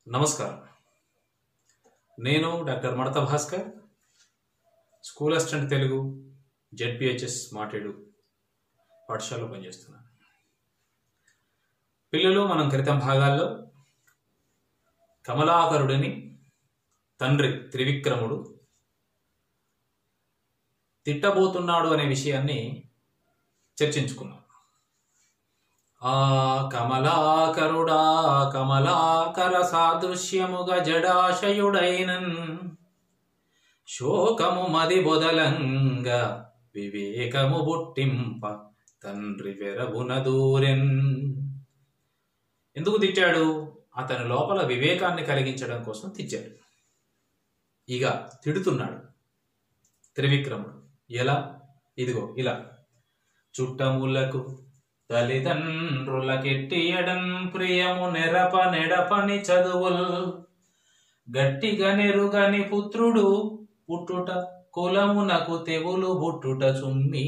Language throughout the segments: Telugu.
నమస్కారం నేను doctor Madatha Bhaskar school assistant Telugu ZPHS Mateedu పాఠశాలలో పనిచేస్తున్నాను పిల్లలు మనం క్రితం భాగాల్లో కమలాకరుడిని తండ్రి త్రివిక్రముడు తిట్టబోతున్నాడు అనే విషయాన్ని చర్చించుకున్నాం ఆ కమలాకరుడా కమలాకర సాదృశ్యముగా జడాశయుడైనన్ శోకము మది బొదలంగా వివేకము బుట్టింప తండ్రి వెరవున దూరెన్ ఎందుకు తిట్టాడు అతని లోపల వివేకాన్ని కలిగించడం కోసం తిట్టాడు ఇక తిడుతున్నాడు త్రివిక్రముడు ఎలా ఇదిగో ఇలా చుట్టములకు తల్లిదండ్రులకెట్టియడన్ ప్రియము నెరప నెడపని చదువుల్ గట్టిగా నెరుగని పుత్రుడు పుట్టుట కులమునకు తెగులు బుట్టుట చుమ్మి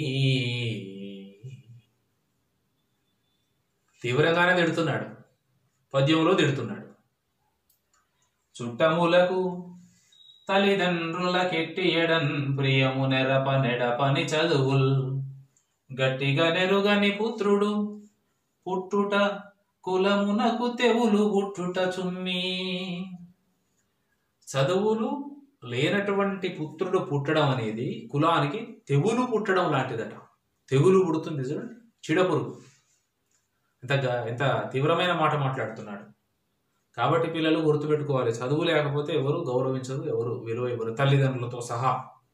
తీవ్రంగానే తిడుతున్నాడు పద్యంలో తిడుతున్నాడు చుట్టములకు తల్లిదండ్రులకెట్టియడన్ ప్రియము నెరప నెడపని చదువుల్ గట్టిగా నెరుగని పుత్రుడు పుట్టుట కులమునకు తెవులు పుట్టుట చుమ్మి చదువులు లేనటువంటి పుత్రుడు పుట్టడం అనేది కులానికి తెగులు పుట్టడం లాంటిదట తెగులు పుడుతుంది చూడండి చిడపురుగు ఎంత గ- ఎంత తీవ్రమైన మాట మాట్లాడుతున్నాడు కాబట్టి పిల్లలు గుర్తుపెట్టుకోవాలి చదువు లేకపోతే ఎవరు గౌరవించరు ఎవరు విలువ ఇవ్వరు తల్లిదండ్రులతో సహా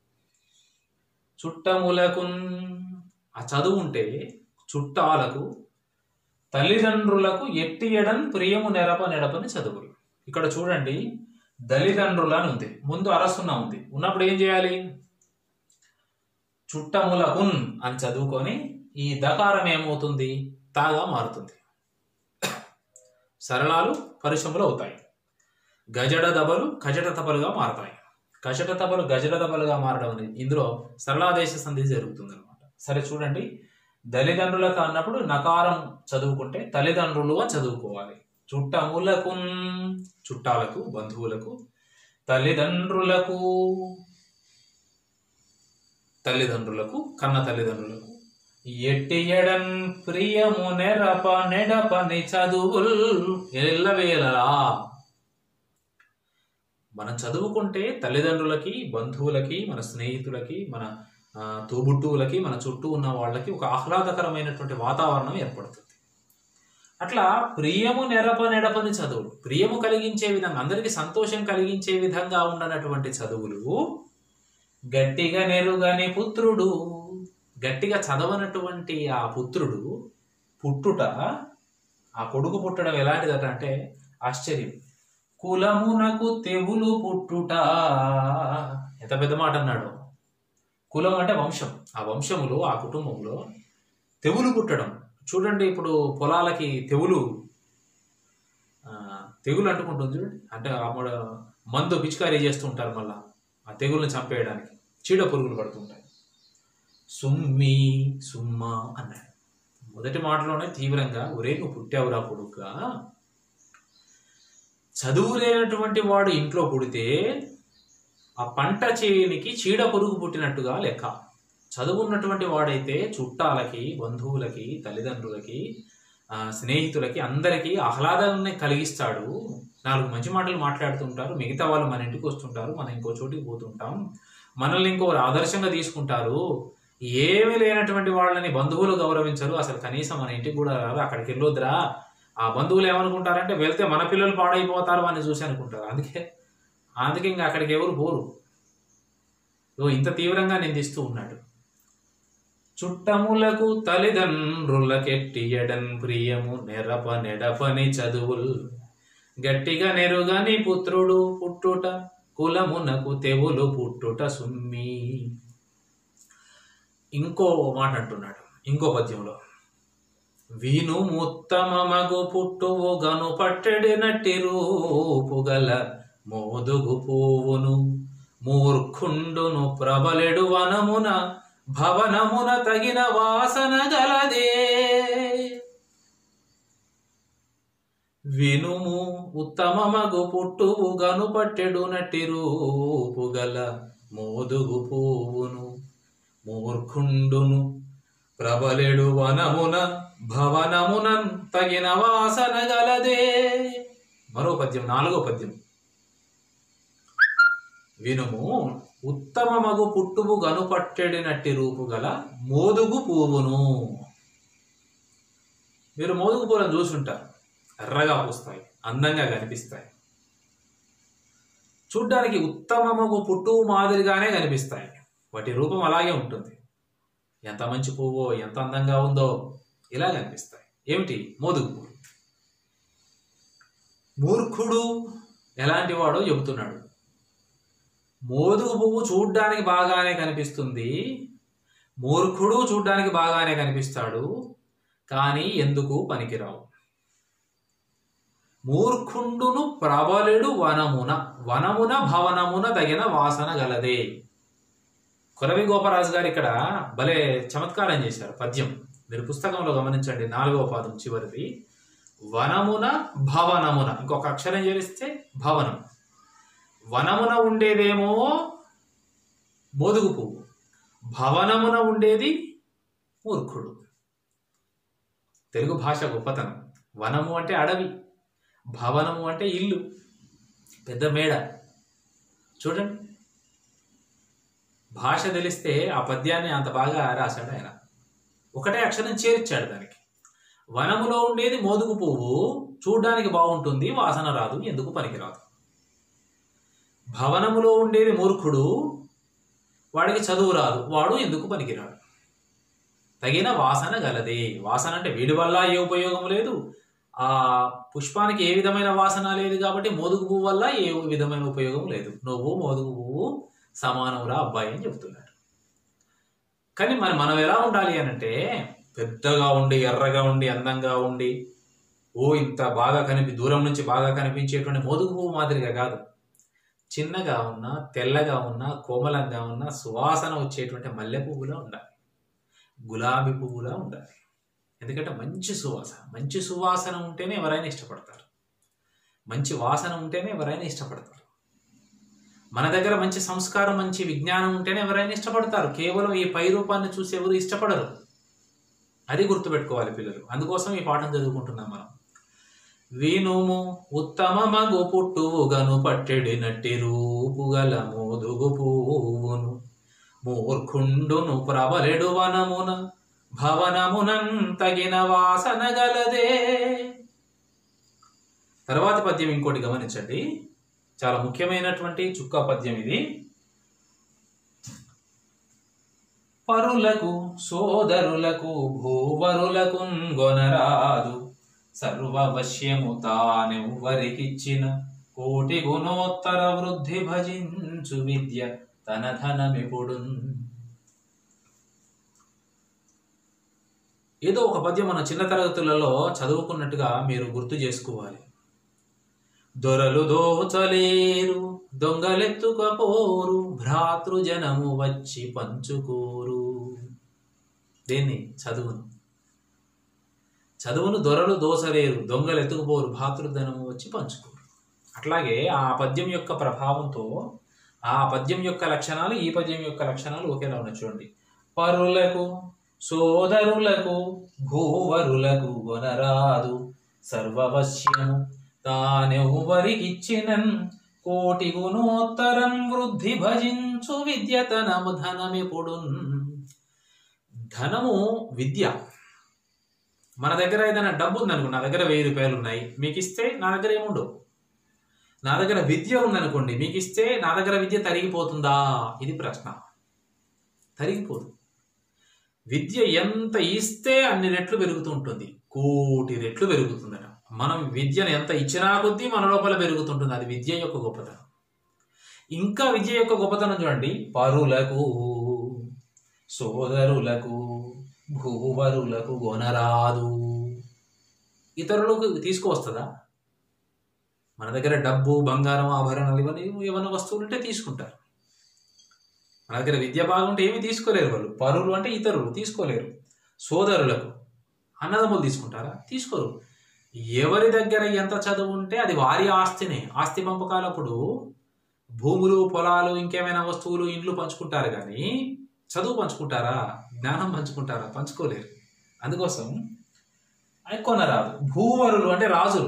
చుట్టములకు ఆ చదువు ఉంటే చుట్టాలకు తల్లిదండ్రులకు ఎట్టియడన్ ప్రియము నెరప నెడపని చదువులు ఇక్కడ చూడండి దళిదండ్రులు అని ఉంది ముందు అరసున్న ఉంది ఉన్నప్పుడు ఏం చేయాలి చుట్టములకున్ అని చదువుకొని ఈ దకారం ఏమవుతుంది తాగా మారుతుంది సరళాలు పరిశ్రమలు అవుతాయి గజడ దబలు కజట తబలుగా మారతాయి కజట తబలు గజడ దబలుగా మారడం అనేది ఇందులో సరళాదేశ సంధి జరుగుతుంది అనమాట సరే చూడండి తల్లిదండ్రులకు అన్నప్పుడు నకారం చదువుకుంటే తల్లిదండ్రులు అని చదువుకోవాలి చుట్టములకు చుట్టాలకు బంధువులకు తల్లిదండ్రులకు తల్లిదండ్రులకు కన్న తల్లిదండ్రులకు ఎట్టియడన్ ప్రియము నెరప నెడపని చదువుల్ ఎల్లవేళలా మనం చదువుకుంటే తల్లిదండ్రులకి బంధువులకి మన స్నేహితులకి మన ఆ, తోబుట్టువులకి మన చుట్టూ ఉన్న వాళ్ళకి ఒక ఆహ్లాదకరమైనటువంటి వాతావరణం ఏర్పడుతుంది అట్లా ప్రియము నెరప నెడపని చదువులు ప్రియము కలిగించే విధంగా అందరికీ సంతోషం కలిగించే విధంగా ఉండనటువంటి చదువులు గట్టిగా నెరుగని పుత్రుడు గట్టిగా చదవనటువంటి ఆ పుత్రుడు పుట్టుట ఆ కొడుకు పుట్టడం ఎలాంటిదట అంటే ఆశ్చర్యం కులమునకు తెగులు పుట్టుట ఎంత పెద్ద మాట అన్నాడు కులం అంటే వంశం ఆ వంశములో ఆ కుటుంబంలో తెగులు పుట్టడం చూడండి ఇప్పుడు పొలాలకి తెగులు ఆ, తెగులు అంటుకుంటుంది చూడండి అంటే ఆ మొడ- మందు పిచికారీ చేస్తూ ఉంటారు మళ్ళా ఆ తెగుల్ని చంపేయడానికి చీడ పురుగులు పడుతుంటాయి సుమ్మి సుమ్మ అన్నాడు మొదటి మాటలోనే తీవ్రంగా ఒరే నువ్వు పుట్టావురా కొడుకుగా చదువు లేనటువంటి వాడు ఇంట్లో పుడితే ఆ పంట చేనికి చీడ పురుగు పుట్టినట్టుగా లెక్క చదువు ఉన్నటువంటి వాడైతే చుట్టాలకి బంధువులకి తల్లిదండ్రులకి ఆ, స్నేహితులకి అందరికీ ఆహ్లాదాన్ని కలిగిస్తాడు నాలుగు మంచి మాటలు మాట్లాడుతుంటారు మిగతా వాళ్ళు మన ఇంటికి వస్తుంటారు మనం ఇంకో చోటికి పోతుంటాం మనల్ని ఇంకో ఆదర్శంగా తీసుకుంటారు ఏమీ లేనటువంటి వాళ్ళని బంధువులు గౌరవించరు అసలు కనీసం మన ఇంటికి కూడా రారు అక్కడికి వెళ్ళొద్దురా ఆ బంధువులు ఏమనుకుంటారంటే వెళ్తే మన పిల్లలు పాడైపోతారు అని చూసి అనుకుంటారు అందుకే అందుకే ఇంకా అక్కడికి ఎవరు పోరు ఓ ఇంత తీవ్రంగా నిందిస్తూ ఉన్నాడు చుట్టములకు తల్లిదండ్రులకెట్టియడన్ ప్రియము నెరప నెడపని చదువుల్ గట్టిగా నెరుగని పుత్రుడు పుట్టుట కులమునకు తెవులు పుట్టుట సుమ్మి ఇంకో మాట అంటున్నాడు ఇంకో పద్యంలో వీను ముత్తమమగు పుట్టువు గను పట్టెడినట్టి రూపుగల మోదుగు పువ్వును మూర్ఖుండును ప్రబలెడు వనమున భవనమున తగిన వాసన గలదే వినుము ఉత్తమమగు పుట్టువు గనుపట్టెడు నట్టి రూపు గల మోదుగు పువ్వును మూర్ఖుండును ప్రబలెడు వనమున భవనమునన్ తగిన వాసన గలదే మరో పద్యం నాలుగో పద్యం వినుము ఉత్తమమగు పుట్టువు గనుపట్టెడినట్టి రూపు గల మోదుగు పువ్వును మీరు మోదుగు పూలను చూసుంటారు ఎర్రగా పూస్తాయి అందంగా కనిపిస్తాయి చూడ్డానికి ఉత్తమమగు పుట్టువు మాదిరిగానే కనిపిస్తాయి వాటి రూపం అలాగే ఉంటుంది ఎంత మంచి పువ్వో ఎంత అందంగా ఉందో ఇలా కనిపిస్తాయి ఏమిటి మోదుగు పువ్వు మూర్ఖుడు ఎలాంటి వాడో చెబుతున్నాడు మోదుగు పువ్వు చూడ్డానికి బాగానే కనిపిస్తుంది మూర్ఖుడు చూడ్డానికి బాగానే కనిపిస్తాడు కానీ ఎందుకు పనికిరావు మూర్ఖుండును ప్రబలుడు వనమున వనమున భవనమున తగిన వాసన గలదే కొరవి గోపరాజు గారు ఇక్కడ భలే చమత్కారం చేశారు పద్యం మీరు పుస్తకంలో గమనించండి నాలుగవ పాదం చివరిది వనమున భవనమున ఇంకొక అక్షరం చేరిస్తే భవనం వనమున ఉండేదేమో మోదుగు పువ్వు భవనమున ఉండేది మూర్ఖుడు తెలుగు భాష గొప్పతనం వనము అంటే అడవి భవనము అంటే ఇల్లు పెద్ద మేడ చూడండి భాష తెలిస్తే ఆ పద్యాన్ని అంత బాగా రాశాడు ఆయన ఒకటే అక్షరం చేర్చాడు దానికి వనములో ఉండేది మోదుగు పువ్వు చూడ్డానికి బాగుంటుంది వాసన రాదు ఎందుకు పనికిరాదు భవనములో ఉండేది మూర్ఖుడు వాడికి చదువు రాదు వాడు ఎందుకు పనికిరాడు తగిన వాసన గలదే వాసన అంటే వీడి వల్ల ఏ ఉపయోగం లేదు ఆ పుష్పానికి ఏ విధమైన వాసన లేదు కాబట్టి మోదుగు పువ్వు వల్ల ఏ విధమైన ఉపయోగం లేదు నువ్వు మోదుగు పువ్వు సమానవురా అబ్బాయి అని చెప్తున్నాడు కానీ మరి మనం ఎలా ఉండాలి అని అంటే పెద్దగా ఉండి ఎర్రగా ఉండి అందంగా ఉండి ఓ ఇంత బాగా కనిపి దూరం నుంచి బాగా కనిపించేటువంటి మోదుగు పువ్వు మాదిరిగా కాదు చిన్నగా ఉన్న తెల్లగా ఉన్న కోమలంగా ఉన్న సువాసన వచ్చేటువంటి మల్లె పువ్వులా ఉండాలి గులాబీ పువ్వులా ఉండాలి ఎందుకంటే మంచి సువాసన మంచి సువాసన ఉంటేనే ఎవరైనా ఇష్టపడతారు మంచి వాసన ఉంటేనే ఎవరైనా ఇష్టపడతారు మన దగ్గర మంచి సంస్కారం మంచి విజ్ఞానం ఉంటేనే ఎవరైనా ఇష్టపడతారు కేవలం ఈ పై రూపాన్ని చూసి ఎవరు ఇష్టపడరు అది గుర్తుపెట్టుకోవాలి పిల్లలు అందుకోసం ఈ పాఠం చదువుకుంటున్నాం మనం వినుము ఉత్తమమగు పుట్టువుగను పట్టెడినట్టి రూపుగల మోదుగు పువ్వును మూర్ఖుండును ప్రబలెడు వనమున భవనమునం తగిన వాసన గలదే తర్వాతి పద్యం ఇంకోటి గమనించండి చాలా ముఖ్యమైనటువంటి చుక్క పద్యం ఇది పరులకు సోదరులకు భూవరులకు గొనరాదు సర్వవశ్యము తానెవ్వరికిచ్చిన కోటి గుణోత్తర వృద్ధి భజించు విద్య తన ధనమిపుడు ఏదో ఒక పద్యం మన చిన్న తరగతులలో చదువుకున్నట్టుగా మీరు గుర్తు చేసుకోవాలి దొరలు దోచలేరు దొంగలెత్తుకపోరు భ్రాతృజనము వచ్చి పంచుకోరు దేన్ని చదువును చదువును దొరలు దోసలేరు దొంగలు ఎత్తుకుపోరు భాతృధనము వచ్చి పంచుకోరు అట్లాగే ఆ పద్యం యొక్క ప్రభావంతో ఆ పద్యం యొక్క లక్షణాలు ఈ పద్యం యొక్క లక్షణాలు ఒకేలా ఉన్నాయి చూడండి పరులకు సోదరులకు భూవరులకు గొనరాదు సర్వవశ్యము తానెవ్వరికిచ్చినన్ కోటి గుణోత్తరం వృద్ధి భజించు విద్యతనము ధనమిపుడు ధనము విద్య మన దగ్గర ఏదైనా డబ్బు ఉందనుకో నా దగ్గర వెయ్యి రూపాయలు ఉన్నాయి మీకు ఇస్తే నా దగ్గర ఏముండవు నా దగ్గర విద్య ఉందనుకోండి మీకు ఇస్తే నా దగ్గర విద్య తరిగిపోతుందా ఇది ప్రశ్న తరిగిపోదు విద్య ఎంత ఇస్తే అన్ని రెట్లు పెరుగుతూ ఉంటుంది కోటి రెట్లు పెరుగుతుందట మనం విద్యను ఎంత ఇచ్చినా కొద్దీ మన లోపల పెరుగుతుంటుంది అది విద్య యొక్క గొప్పతనం ఇంకా విద్య యొక్క గొప్పతనం చూడండి పరులకు సోదరులకు భూవరులకు గొనరాదు ఇతరులకు తీసుకువస్తుందా మన దగ్గర డబ్బు బంగారం ఆభరణాలు ఇవన్నీ ఏమైనా వస్తువులు ఉంటే తీసుకుంటారు మన దగ్గర విద్య బాగుంటే ఏమి తీసుకోలేరు వాళ్ళు పరులు అంటే ఇతరులు తీసుకోలేరు సోదరులకు అన్నదమ్ములు తీసుకుంటారా తీసుకోరు ఎవరి దగ్గర ఎంత చదువు ఉంటే అది వారి ఆస్తినే ఆస్తి పంపకాలప్పుడు భూములు పొలాలు ఇంకేమైనా వస్తువులు ఇండ్లు పంచుకుంటారు కానీ చదువు పంచుకుంటారా జ్ఞానం పంచుకుంటారా పంచుకోలేరు అందుకోసం అది కొనరాదు భూవరులు అంటే రాజులు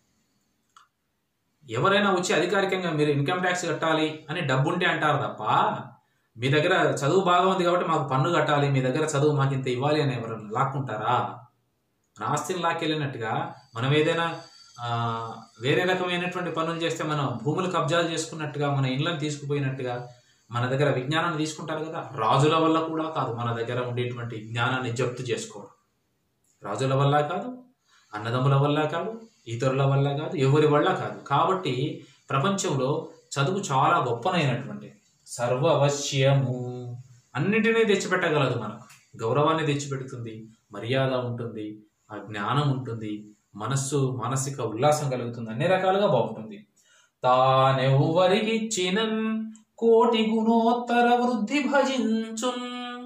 ఎవరైనా వచ్చి అధికారికంగా మీరు ఇన్కమ్ ట్యాక్స్ కట్టాలి అని డబ్బుంటే అంటారు తప్ప మీ దగ్గర చదువు బాగా ఉంది కాబట్టి మాకు పన్ను కట్టాలి మీ దగ్గర చదువు మాకు ఇంత ఇవ్వాలి అని ఎవరైనా లాక్కుంటారా మన ఆస్తిని లాక్కెళ్ళినట్టుగా మనం ఏదైనా ఆ, వేరే రకమైనటువంటి పనులు చేస్తే మనం భూములు కబ్జాలు చేసుకున్నట్టుగా మన ఇళ్ళని తీసుకుపోయినట్టుగా మన దగ్గర విజ్ఞానాన్ని తీసుకుంటారు కదా రాజుల వల్ల కూడా కాదు మన దగ్గర ఉండేటువంటి జ్ఞానాన్ని జప్తు చేసుకోవడం రాజుల వల్ల కాదు అన్నదమ్ముల వల్ల కాదు ఇతరుల వల్ల కాదు ఎవరి వల్ల కాదు కాబట్టి ప్రపంచంలో చదువు చాలా గొప్పనైనటువంటి సర్వవశ్యము అన్నిటినీ తెచ్చిపెట్టగలదు మనకు గౌరవాన్ని తెచ్చిపెడుతుంది మర్యాద ఉంటుంది ఆ జ్ఞానం ఉంటుంది మనస్సు మానసిక ఉల్లాసం కలుగుతుంది అన్ని రకాలుగా బాగుంటుంది తానెవ్వరికిచ్చినన్ కోటి గుణోత్తర వృద్ధి భజించున్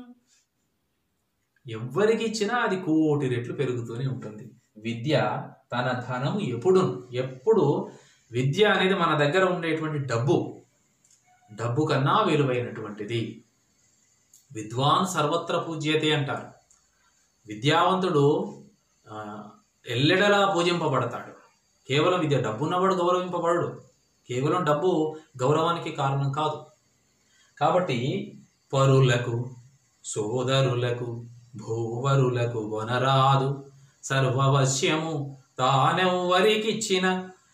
ఎవ్వరికి ఇచ్చినా అది కోటి రెట్లు పెరుగుతూనే ఉంటుంది విద్య తన ధనము ఎప్పుడు ఎప్పుడు విద్య అనేది మన దగ్గర ఉండేటువంటి డబ్బు డబ్బు కన్నా విలువైనటువంటిది విద్వాన్ సర్వత్ర పూజ్యతే అంటారు విద్యావంతుడు ఆ, ఎల్లెడలా పూజింపబడతాడు కేవలం విద్య డబ్బున్నవాడు గౌరవింపబడడు కేవలం డబ్బు గౌరవానికి కారణం కాదు కాబట్టి పరులకు సోదరులకు భూవరులకు వనరాదు సర్వవశ్యము తానెవ్వరికిచ్చిన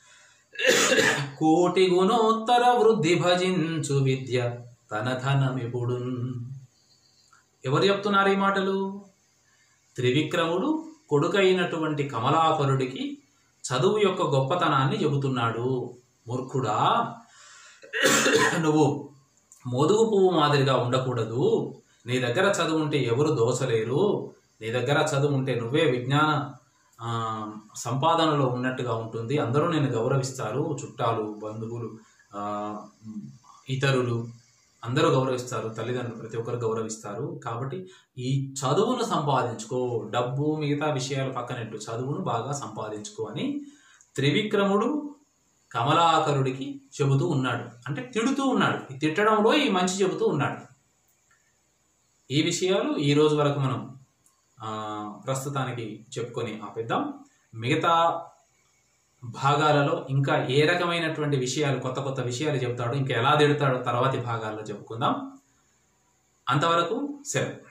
కోటి గుణోత్తర వృద్ధి భజించు విద్య తన ధనమిపుడు ఎవరు చెప్తున్నారు ఈ మాటలు త్రివిక్రముడు కొడుకైనటువంటి కమలాపరుడికి చదువు యొక్క గొప్పతనాన్ని చెబుతున్నాడు మూర్ఖుడా నువ్వు మోదుగు పువ్వు మాదిరిగా ఉండకూడదు నీ దగ్గర చదువు ఉంటే ఎవరు దోసలేరు నీ దగ్గర చదువు ఉంటే నువ్వే విజ్ఞాన ఆ, సంపాదనలో ఉన్నట్టుగా ఉంటుంది అందరూ నేను గౌరవిస్తారు చుట్టాలు బంధువులు ఆ, ఇతరులు అందరూ గౌరవిస్తారు తల్లిదండ్రులు ప్రతి ఒక్కరు గౌరవిస్తారు కాబట్టి ఈ చదువును సంపాదించుకో డబ్బు మిగతా విషయాలు పక్కనెట్టు చదువును బాగా సంపాదించుకో అని త్రివిక్రముడు కమలాకరుడికి చెబుతూ ఉన్నాడు అంటే తిడుతూ ఉన్నాడు ఈ తిట్టడంలో ఈ మంచి చెబుతూ ఉన్నాడు ఈ విషయాలు ఈ రోజు వరకు మనం ఆ, ప్రస్తుతానికి చెప్పుకొని ఆపేద్దాం మిగతా భాగాలలో ఇంకా ఏ రకమైనటువంటి విషయాలు కొత్త కొత్త విషయాలు చెప్తాడో ఇంకా ఎలా తిడతాడో తర్వాతి భాగాల్లో చెప్పుకుందాం అంతవరకు సెలవు